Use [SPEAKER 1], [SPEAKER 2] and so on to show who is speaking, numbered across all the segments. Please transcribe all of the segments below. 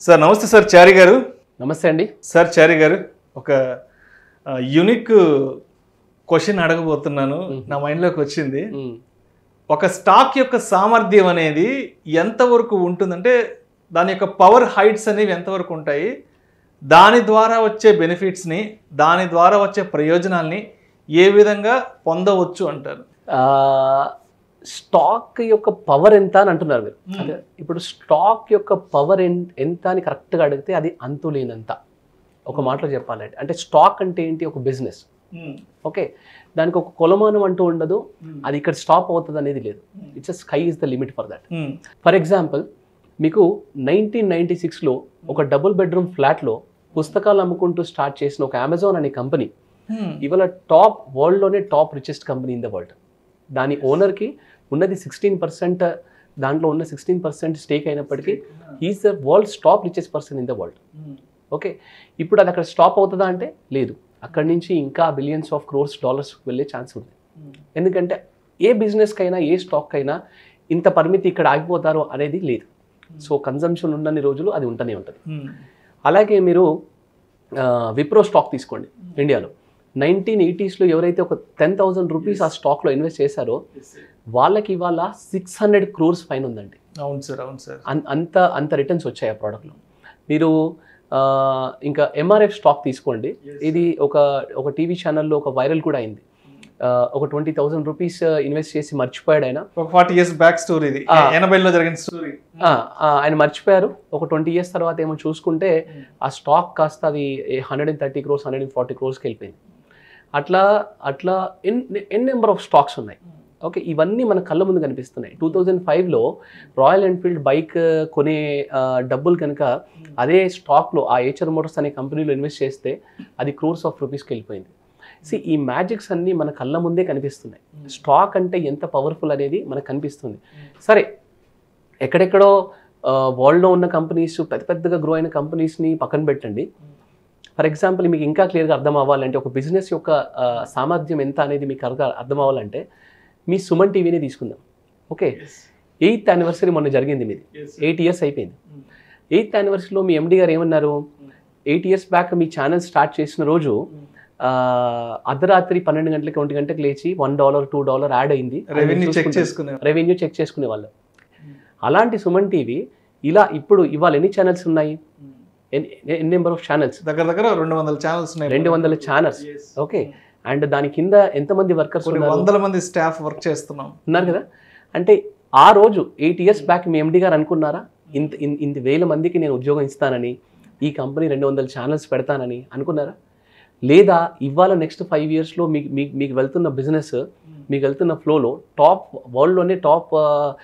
[SPEAKER 1] Sir నమస్తే sir చారి గారు
[SPEAKER 2] నమస్తే అండి
[SPEAKER 1] సార్ చారి గారు ఒక యునిక్ క్వశ్చన్ అడగబోతున్నాను నా మైండ్లోకి వచ్చింది
[SPEAKER 2] మ్మ్.
[SPEAKER 1] ఒక స్టాక్ యొక్క సామర్థ్యం అనేది ఎంతవరకు ఉంటుందంటే దాని యొక్క పవర్ హైట్స్ అనేవి ఎంతవరకు ఉంటాయి దాని ద్వారా వచ్చే బెనిఫిట్స్ని దాని ద్వారా వచ్చే ప్రయోజనాల్ని ఏ విధంగా పొందవచ్చు అంటారు
[SPEAKER 2] ఆ, స్టాక్ యొక్క పవర్ ఎంత అని అంటున్నారు మీరు అదే ఇప్పుడు స్టాక్ యొక్క పవర్ ఎంత అని కరెక్ట్గా అడిగితే అది అంతులేనంత ఒక మాటలో చెప్పాలంటే అంటే స్టాక్ అంటే ఏంటి ఒక బిజినెస్ ఓకే దానికి ఒక కొలమానం అంటూ ఉండదు అది ఇక్కడ స్టాప్ అవుతుంది అనేది లేదు it's sky is the limit for that for example మీకు నైన్టీన్ నైన్టీ సిక్స్లో ఒక డబుల్ బెడ్రూమ్ ఫ్లాట్లో పుస్తకాలు అమ్ముకుంటూ స్టార్ట్ చేసిన ఒక అమెజాన్ అనే కంపెనీ ఇవాళ టాప్ వరల్డ్లోనే top richest company in the world దాని ఓనర్కి ఉన్నది సిక్స్టీన్ పర్సెంట్ దాంట్లో ఉన్న సిక్స్టీన్ పర్సెంట్ స్టేక్ అయినప్పటికీ is the world's top richest person in the world okay ఇప్పుడు అది అక్కడ స్టాప్ అవుతుందా అంటే లేదు అక్కడి నుంచి ఇంకా బిలియన్స్ ఆఫ్ క్రోర్స్ డాలర్స్ వెళ్ళే ఛాన్స్ ఉంది ఎందుకంటే ఏ బిజినెస్కైనా ఏ స్టాక్ అయినా ఇంత పరిమితి ఇక్కడ ఆగిపోతారు అనేది లేదు సో కన్జంప్షన్ ఉన్నన్ని రోజులు అది ఉంటూనే ఉంటుంది అలాగే మీరు ఆ, విప్రో స్టాక్ తీసుకోండి ఇండియాలో నైన్టీన్ ఎయిటీస్లో ఎవరైతే ఒక టెన్ థౌసండ్ రూపీస్ ఆ స్టాక్లో ఇన్వెస్ట్ చేశారో వాళ్ళకి ఇవాళ సిక్స్ హండ్రెడ్ క్రోర్స్ పైన ఉందండి
[SPEAKER 1] అవును సార్ అవును సార్
[SPEAKER 2] అన్- అంత అంత రిటర్న్స్ వచ్చాయి ఆ ప్రోడక్ట్లో మీరు ఆ, ఇంకా ఎంఆర్ఎఫ్ స్టాక్ తీసుకోండి ఇది ఒక ఒక టీవీ ఛానల్లో ఒక వైరల్ కూడా అయింది ఆ, ఒక ట్వంటీ థౌసండ్ రూపీస్ ఇన్వెస్ట్ చేసి మర్చిపోయాడు ఆయన
[SPEAKER 1] ఒక ఫార్టీ ఇయర్స్ బ్యాక్ స్టోరీ ఇది
[SPEAKER 2] ఆ.
[SPEAKER 1] ఎనభైలో జరిగిన స్టోరీ
[SPEAKER 2] ఆ, ఆ, ఆయన మర్చిపోయారు ఒక ట్వంటీ ఇయర్స్ తర్వాత ఏమో చూసుకుంటే ఆ స్టాక్ కాస్త అది hundred and thirty crores hundred and forty క్రోర్స్కి వెళ్ళిపోయింది అట్లా అట్లా n n number of stocks ఉన్నాయి ఓకే ఇవన్నీ మన కళ్ళ ముందు కనిపిస్తున్నాయి టూ థౌజండ్ ఫైవ్లో రాయల్ ఎన్ఫీల్డ్ బైక్ కొనే ఆ, డబ్బులు కనుక అదే స్టాక్లో ఆ ఏచర్ మోటార్స్ అనే కంపెనీలో ఇన్వెస్ట్ చేస్తే అది క్రోర్స్ ఆఫ్ రూపీస్కి వెళ్ళిపోయింది సి ఈ మ్యాజిక్స్ అన్నీ మన కళ్ళ ముందే కనిపిస్తున్నాయి స్టాక్ అంటే ఎంత పవర్ఫుల్ అనేది మనకు కనిపిస్తుంది సరే ఎక్కడెక్కడో వరల్డ్లో ఉన్న కంపెనీస్ పెద్ద పెద్దగా గ్రో అయిన కంపెనీస్ని పక్కన పెట్టండి ఫర్ ఎగ్జాంపుల్ మీకు ఇంకా క్లియర్గా అర్థం అవ్వాలంటే ఒక బిజినెస్ యొక్క ఆ, సామర్థ్యం ఎంత అనేది మీకు అర్థం అర్థం అవ్వాలంటే మీ సుమన్ టీవీనే తీసుకుందాం ఓకే ఎయిత్ యానివర్సరీ మొన్న జరిగింది మీది ఎయిట్ ఇయర్స్ అయిపోయింది ఎయిత్ యానివర్సరీలో మీ ఎండి గారు ఏమన్నారు ఎయిట్ ఇయర్స్ బ్యాక్ మీ ఛానల్ స్టార్ట్ చేసిన రోజు ఆ, అర్ధరాత్రి పన్నెండు గంటలకి ఒంటి గంటలకు లేచి one dollar two dollar add అయింది
[SPEAKER 1] రెవెన్యూ చెక్
[SPEAKER 2] చూసుకుంటారు.
[SPEAKER 1] చేసుకునే
[SPEAKER 2] రెవెన్యూ చెక్ చేసుకునే వాళ్ళు అలాంటి సుమన్ టీవీ ఇలా ఇప్పుడు ఇవాళ ఎన్ని ఛానల్స్ ఉన్నాయి ఎన్ని నెంబర్ ఆఫ్ ఛానల్స్
[SPEAKER 1] దగ్గర దగ్గర రెండు వందల ఛానల్స్ ఉన్నాయి
[SPEAKER 2] రెండు వందల ఛానల్స్ ఓకే అండ్ దాని కింద ఎంతమంది వర్కర్స్
[SPEAKER 1] కొన్ని
[SPEAKER 2] ఉన్నారు
[SPEAKER 1] వందల మంది స్టాఫ్ వర్క్ చేస్తున్నాం
[SPEAKER 2] ఉన్నారు కదా అంటే ఆ రోజు ఎయిట్ ఇయర్స్ బ్యాక్ మీ ఎండి గారు అనుకున్నారా ఇంత ఇన్- ఇన్ని వేల మందికి నేను ఉద్యోగం ఇస్తానని ఈ కంపెనీ రెండు వందల ఛానల్స్ పెడతానని అనుకున్నారా లేదా ఇవాళ నెక్స్ట్ ఫైవ్ ఇయర్స్లో మీకు మీకు మీకు వెళ్తున్న బిజినెస్ మీకు వెళ్తున్న ఫ్లోలో టాప్ వరల్డ్లోనే top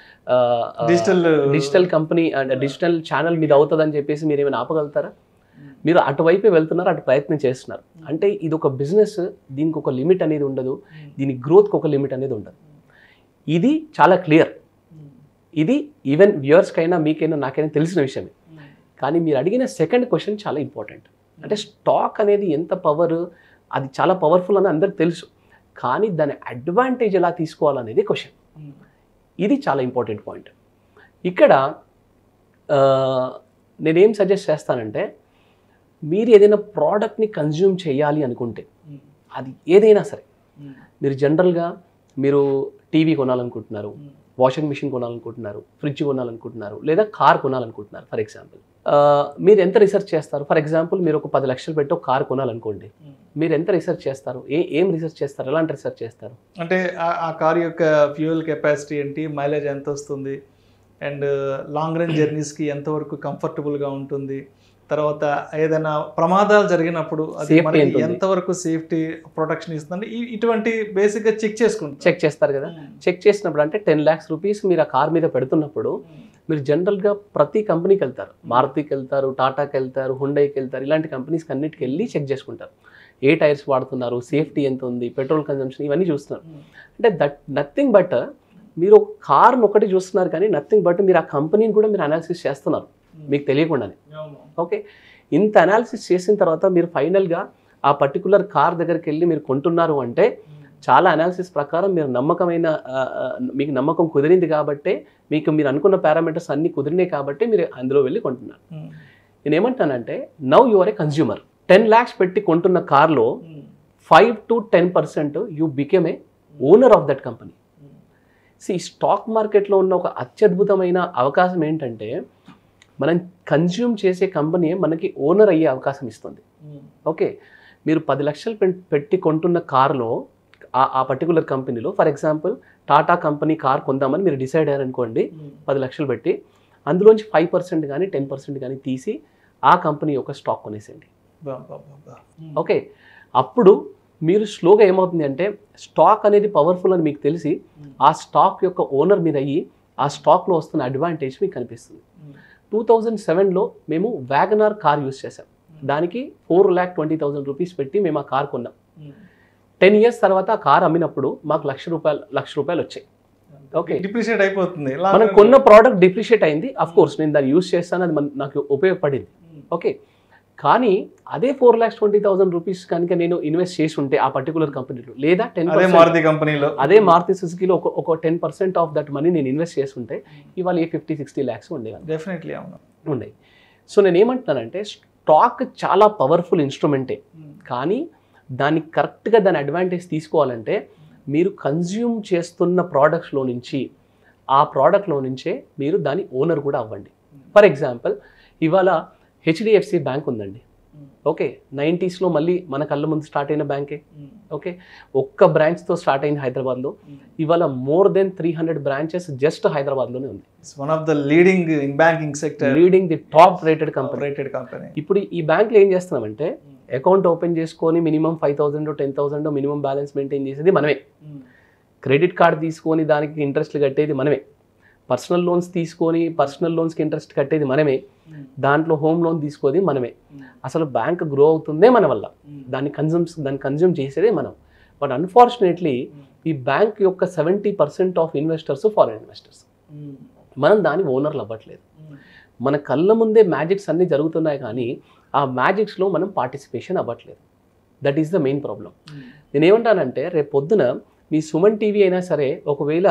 [SPEAKER 1] digital
[SPEAKER 2] digital company and digital channel మీద అవుతుందని చెప్పేసి మీరు ఏమైనా ఆపగలుగుతారా మీరు అటువైపే వెళ్తున్నారు అటు ప్రయత్నం చేస్తున్నారు అంటే ఇది ఒక బిజినెస్ దీనికి ఒక లిమిట్ అనేది ఉండదు దీని గ్రోత్కి ఒక లిమిట్ అనేది ఉండదు ఇది చాలా క్లియర్ ఇది ఈవెన్ వ్యూవర్స్కైనా మీకైనా నాకైనా తెలిసిన విషయమే కానీ మీరు అడిగిన సెకండ్ క్వశ్చన్ చాలా ఇంపార్టెంట్ అంటే స్టాక్ అనేది ఎంత పవర్ అది చాలా పవర్ఫుల్ అని అందరికి తెలుసు కానీ దాని అడ్వాంటేజ్ ఎలా తీసుకోవాలనేది క్వశ్చన్ ఇది చాలా ఇంపార్టెంట్ పాయింట్ ఇక్కడ ఆ, నేనేం సజెస్ట్ చేస్తానంటే మీరు ఏదైనా ప్రోడక్ట్ని కన్జ్యూమ్ చేయాలి అనుకుంటే అది ఏదైనా సరే మీరు జనరల్గా మీరు టీవీ కొనాలనుకుంటున్నారు వాషింగ్ మిషన్ కొనాలనుకుంటున్నారు ఫ్రిడ్జ్ కొనాలనుకుంటున్నారు లేదా కార్ కొనాలనుకుంటున్నారు ఫర్ ఎగ్జాంపుల్ మీరు ఎంత రీసెర్చ్ చేస్తారు ఫర్ ఎగ్జాంపుల్ మీరు ఒక పది లక్షలు పెట్టి ఒక కార్ కొనాలనుకోండి మీరు ఎంత రీసెర్చ్ చేస్తారు ఏ ఏం రీసెర్చ్ చేస్తారు ఎలాంటి రీసెర్చ్ చేస్తారు
[SPEAKER 1] అంటే ఆ- ఆ కార్ యొక్క ఫ్యూయల్ కెపాసిటీ ఏంటి మైలేజ్ ఎంత వస్తుంది అండ్ లాంగ్ రేంజ్ జర్నీస్కి ఎంతవరకు కంఫర్టబుల్గా ఉంటుంది తర్వాత ఏదైనా ప్రమాదాలు జరిగినప్పుడు అది
[SPEAKER 2] Safety
[SPEAKER 1] మనకి
[SPEAKER 2] ఎంత ఉంది?
[SPEAKER 1] ఎంతవరకు సేఫ్టీ ప్రొటెక్షన్ ఇస్తుంది ఈ- ఇటువంటి బేసిక్గా చెక్ చేసుకుంటాం
[SPEAKER 2] చెక్ చేస్తారు కదా చెక్ చేసినప్పుడు అంటే టెన్ ల్యాక్స్ రూపీస్ మీరు ఆ కార్ మీద పెడుతున్నప్పుడు మీరు జనరల్గా ప్రతి కంపెనీకి వెళ్తారు మారుతికి వెళ్తారు టాటాకి వెళ్తారు హుండైకి వెళ్తారు ఇలాంటి కంపెనీస్కి అన్నిటికి వెళ్ళి చెక్ చేసుకుంటారు ఏ టైర్స్ వాడుతున్నారు సేఫ్టీ ఎంత ఉంది పెట్రోల్ కన్జంప్షన్ ఇవన్నీ చూస్తున్నారు అంటే దట్ నథింగ్ బట్ మీరు ఒక కార్ను ఒకటి చూస్తున్నారు కానీ నథింగ్ బట్ మీరు ఆ కంపెనీని కూడా మీరు అనాలిసిస్ చేస్తున్నారు మీకు తెలియకుండానే ఓకే ఇంత అనాలిసిస్ చేసిన తర్వాత మీరు ఫైనల్గా ఆ పర్టికులర్ కార్ దగ్గరికి వెళ్ళి మీరు కొంటున్నారు అంటే చాలా అనాలిసిస్ ప్రకారం మీరు నమ్మకమైన ఆ, ఆ, మీకు నమ్మకం కుదిరింది కాబట్టే మీకు మీరు అనుకున్న పారామీటర్స్ అన్ని కుదిరినాయి కాబట్టి మీరు అందులో వెళ్ళి కొంటున్నారు నేను ఏమంటానంటే now you are a consumer ten lakhs పెట్టి కొంటున్న కార్లో five to ten percent you become a owner of that company సి స్టాక్ మార్కెట్లో ఉన్న ఒక అత్యద్భుతమైన అవకాశం ఏంటంటే మనం కన్జ్యూమ్ చేసే కంపెనీ మనకి ఓనర్ అయ్యే అవకాశం ఇస్తుంది ఓకే మీరు పది లక్షలు పెన్- పెట్టి కొంటున్న కార్లో ఆ ఆ పర్టికులర్ కంపెనీలో for example Tata company car కొందామని మీరు డిసైడ్ అయ్యారనుకోండి పది లక్షలు పెట్టి అందులోంచి ఫైవ్ పర్సెంట్ కానీ టెన్ పర్సెంట్ కానీ తీసి ఆ కంపెనీ యొక్క స్టాక్ కొనేసేయండి ఓకే అప్పుడు మీరు స్లోగా ఏమవుతుంది అంటే స్టాక్ అనేది పవర్ఫుల్ అని మీకు తెలిసి ఆ స్టాక్ యొక్క ఓనర్ మీరు అయ్యి ఆ స్టాక్లో వస్తున్న అడ్వాంటేజ్ మీకు కనిపిస్తుంది టూ థౌజండ్ సెవెన్లో మేము వ్యాగనార్ కార్ యూస్ చేసాం దానికి four lakh twenty thousand rupees పెట్టి మేము ఆ కార్ కొన్నాం టెన్ ఇయర్స్ తర్వాత ఆ కార్ అమ్మినప్పుడు మాకు లక్ష రూపాయలు లక్ష రూపాయలు వచ్చాయి ఓకే
[SPEAKER 1] డిప్రిషియేట్ అయిపోతుంది
[SPEAKER 2] మనం కొన్న ప్రోడక్ట్ డిప్రిషియేట్ అయింది అఫ్ కోర్స్ నేను దాన్ని యూస్ చేస్తాను అది మన- నాకు ఉపయోగపడింది ఓకే కానీ అదే four lakhs twenty thousand rupees కనుక నేను ఇన్వెస్ట్ చేసి ఉంటే ఆ పర్టికులర్ కంపెనీలో లేదా టెన్
[SPEAKER 1] అదే మారుతి కంపెనీలో
[SPEAKER 2] అదే మారుతి సుజుకిలో ఒక ఒక ten percent of that money నేను ఇన్వెస్ట్ చేస్తుంటే ఇవాళ ఏ ఫిఫ్టీ సిక్స్టీ ల్యాక్స్ ఉండేవాళ్ళు
[SPEAKER 1] డెఫినెట్లీ అవును
[SPEAKER 2] ఉన్నాయి సో నేను ఏమంటున్నానంటే స్టాక్ చాలా పవర్ఫుల్ ఇన్స్ట్రుమెంటే కానీ దాన్ని కరెక్ట్గా దాని అడ్వాంటేజ్ తీసుకోవాలంటే మీరు కన్జ్యూమ్ చేస్తున్న ప్రోడక్ట్స్లో నుంచి ఆ ప్రోడక్ట్లో నుంచే మీరు దాని ఓనర్ కూడా అవ్వండి ఫర్ ఎగ్జాంపుల్ ఇవాళ హెచ్డిఎఫ్సి బ్యాంక్ ఉందండి ఓకే నైంటీస్లో మళ్ళీ మన కళ్ళ ముందు స్టార్ట్ అయిన బ్యాంకే ఓకే ఒక్క బ్రాంచ్తో స్టార్ట్ అయింది హైదరాబాద్లో ఇవాళ more then three hundred branches just హైదరాబాద్లోనే ఉంది
[SPEAKER 1] one of the leading in banking sector
[SPEAKER 2] leading the top rated company
[SPEAKER 1] rated company
[SPEAKER 2] ఇప్పుడు ఈ బ్యాంక్లో ఏం చేస్తున్నామంటే అకౌంట్ ఓపెన్ చేసుకొని minimum five thousand ten thousand minimum balance maintain చేసేది మనమే క్రెడిట్ కార్డ్ తీసుకొని దానికి ఇంట్రెస్ట్ కట్టేది మనమే పర్సనల్ లోన్స్ తీసుకొని పర్సనల్ లోన్స్కి ఇంట్రెస్ట్ కట్టేది మనమే దాంట్లో హోమ్ లోన్ తీసుకోది మనమే అసలు బ్యాంక్ గ్రో అవుతుందే మన వల్ల దాన్ని కన్జ్యూమ్ దాన్ని కన్జ్యూమ్ చేసేదే మనం బట్ అన్ఫార్చునేట్లీ ఈ బ్యాంక్ యొక్క seventy percent of investors foreign investors మనం దాని ఓనర్లు అవ్వట్లేదు మన కళ్ళ ముందే మ్యాజిక్స్ అన్నీ జరుగుతున్నాయి కానీ ఆ మ్యాజిక్స్లో మనం పార్టిసిపేషన్ అవ్వట్లేదు that is the main problem నేను ఏమంటానంటే రేపు పొద్దున మీ సుమన్ టీవీ అయినా సరే ఒకవేళ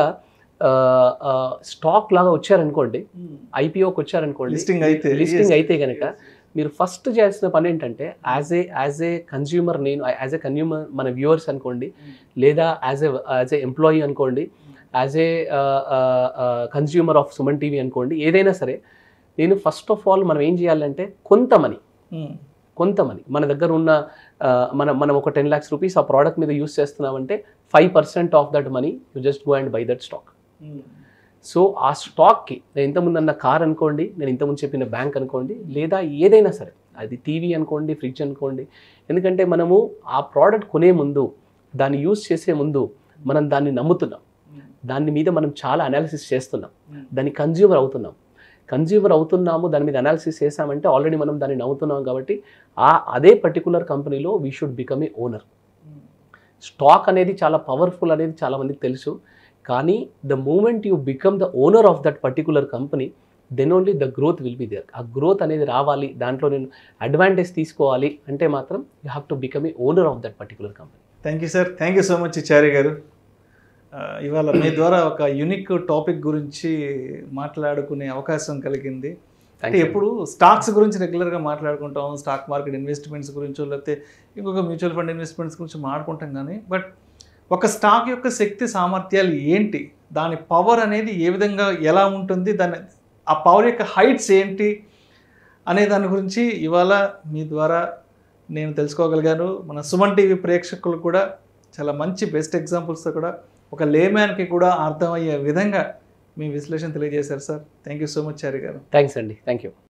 [SPEAKER 2] స్టాక్ లాగా వచ్చారనుకోండి ఐపీఓకి వచ్చారనుకోండి
[SPEAKER 1] లిస్టింగ్ అయితే
[SPEAKER 2] లిస్టింగ్ అయితే కనుక మీరు ఫస్ట్ చేయాల్సిన పని ఏంటంటే as a as a consumer నేను యాజ్ ఏ కన్జ్యూమర్ మన వ్యూవర్స్ అనుకోండి లేదా as a as a employee అనుకోండి as a consumer of Suman TV అనుకోండి ఏదైనా సరే నేను ఫస్ట్ ఆఫ్ ఆల్ మనం ఏం చేయాలంటే కొంత మనీ కొంత మనీ మన దగ్గర ఉన్న ఆ, మన మనం ఒక టెన్ ల్యాక్స్ రూపీస్ ఆ ప్రోడక్ట్ మీద యూస్ చేస్తున్నామంటే five percent of that money you just go and buy that stock so ఆ స్టాక్కి నేను ఇంతకుముందు అన్న కార్ అనుకోండి నేను ఇంతకుముందు చెప్పిన బ్యాంక్ అనుకోండి లేదా ఏదైనా సరే అది టీవీ అనుకోండి ఫ్రిడ్జ్ అనుకోండి ఎందుకంటే మనము ఆ ప్రోడక్ట్ కొనే ముందు దాన్ని యూస్ చేసే ముందు మనం దాన్ని నమ్ముతున్నాం దాని మీద మనం చాలా అనాలిసిస్ చేస్తున్నాం దాన్ని కన్జ్యూమర్ అవుతున్నాం కన్జ్యూమర్ అవుతున్నాము దాని మీద అనాలిసిస్ చేసామంటే ఆల్రెడీ మనం దాన్ని నమ్ముతున్నాం కాబట్టి ఆ అదే పర్టికులర్ కంపెనీలో we should become a owner stock అనేది చాలా పవర్ఫుల్ అనేది చాలా మందికి తెలుసు కానీ the moment you become the owner of that particular company then only the growth will be there ఆ గ్రోత్ అనేది రావాలి దాంట్లో నేను అడ్వాంటేజ్ తీసుకోవాలి అంటే మాత్రం you have to become a owner of that particular company
[SPEAKER 1] thank you sir thank you so much Chari garu ఆ, ఇవాళ మీ ద్వారా ఒక యునిక్ టాపిక్ గురించి మాట్లాడుకునే అవకాశం కలిగింది అంటే ఎప్పుడు స్టాక్స్ గురించి రెగ్యులర్గా మాట్లాడుకుంటాం స్టాక్ మార్కెట్ ఇన్వెస్ట్మెంట్స్ గురించో లేకపోతే ఇంకొక మ్యూచువల్ ఫండ్ ఇన్వెస్ట్మెంట్స్ గురించి మాట్లాడుకుంటాం కానీ బట్ ఒక స్టాక్ యొక్క శక్తి సామర్థ్యాలు ఏంటి దాని పవర్ అనేది ఏ విధంగా ఎలా ఉంటుంది దాని ఆ పవర్ యొక్క హైట్స్ ఏంటి అనే దాని గురించి ఇవాళ మీ ద్వారా నేను తెలుసుకోగలిగాను మన సుమన్ టీవీ ప్రేక్షకులు కూడా చాలా మంచి బెస్ట్ ఎగ్జాంపుల్స్తో కూడా ఒక లేమ్యాన్కి కూడా అర్థమయ్యే విధంగా మీ విశ్లేషణ తెలియజేశారు sir thank you so much Chari garu
[SPEAKER 2] thanks అండి థ్యాంక్ యూ